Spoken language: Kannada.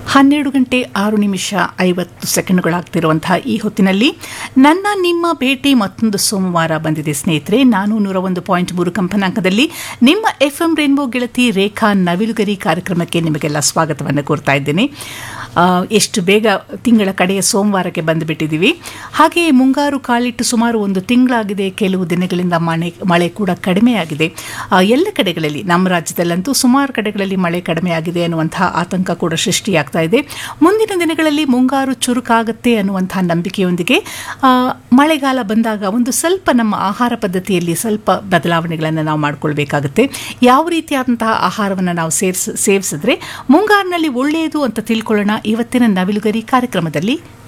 ಹನ್ನೆರಡು ಗಂಟೆ ಆರು ನಿಮಿಷ ಐವತ್ತು ಸೆಕೆಂಡ್ಗಳಾಗ್ತಿರುವಂತಹ ಈ ಹೊತ್ತಿನಲ್ಲಿ ನನ್ನ ನಿಮ್ಮ ಭೇಟಿ ಮತ್ತೊಂದು ಸೋಮವಾರ ಬಂದಿದೆ ಸ್ನೇಹಿತರೆ ನಾನು ನೂರ ಒಂದು ಪಾಯಿಂಟ್ ಮೂರು ಕಂಪನಾಂಕದಲ್ಲಿ ನಿಮ್ಮ ಎಫ್ ಎಂ ರೇನ್ಬೋ ಗೆಳತಿ ರೇಖಾ ನವಿಲುಗರಿ ಕಾರ್ಯಕ್ರಮಕ್ಕೆ ನಿಮಗೆಲ್ಲ ಸ್ವಾಗತವನ್ನು ಕೋರ್ತಾ ಇದ್ದೇನೆ ಆ, ಎಷ್ಟು ಬೇಗ ತಿಂಗಳ ಕಡೆಯ ಸೋಮವಾರಕ್ಕೆ ಬಂದುಬಿಟ್ಟಿದ್ದೀವಿ ಹಾಗೆ ಮುಂಗಾರು ಕಾಲಿಟ್ಟು ಸುಮಾರು ಒಂದು ತಿಂಗಳಾಗಿದೆ ಕೆಲವು ದಿನಗಳಿಂದ ಮಳೆ ಮಳೆ ಕೂಡ ಕಡಿಮೆಯಾಗಿದೆ ಆ, ಎಲ್ಲ ಕಡೆಗಳಲ್ಲಿ ನಮ್ಮ ರಾಜ್ಯದಲ್ಲಂತೂ ಸುಮಾರು ಕಡೆಗಳಲ್ಲಿ ಮಳೆ ಕಡಿಮೆಯಾಗಿದೆ ಅನ್ನುವಂತಹ ಆತಂಕ ಕೂಡ ಸೃಷ್ಟಿಯಾಗ್ತಾ ಇದೆ ಮುಂದಿನ ದಿನಗಳಲ್ಲಿ ಮುಂಗಾರು ಚುರುಕಾಗುತ್ತೆ ಅನ್ನುವಂತಹ ನಂಬಿಕೆಯೊಂದಿಗೆ ಆ, ಮಳೆಗಾಲ ಬಂದಾಗ ಒಂದು ಸ್ವಲ್ಪ ನಮ್ಮ ಆಹಾರ ಪದ್ಧತಿಯಲ್ಲಿ ಸ್ವಲ್ಪ ಬದಲಾವಣೆಗಳನ್ನು ನಾವು ಮಾಡಿಕೊಳ್ಬೇಕಾಗುತ್ತೆ ಯಾವ ರೀತಿಯಾದಂತಹ ಆಹಾರವನ್ನು ನಾವು ಸೇರಿಸ ಸೇವಿಸಿದ್ರೆ ಮುಂಗಾರಿನಲ್ಲಿ ಒಳ್ಳೆಯದು ಅಂತ ತಿಳ್ಕೊಳ್ಳೋಣ ಇವತ್ತಿನ ನವಿಲುಗರಿ ಕಾರ್ಯಕ್ರಮದಲ್ಲಿ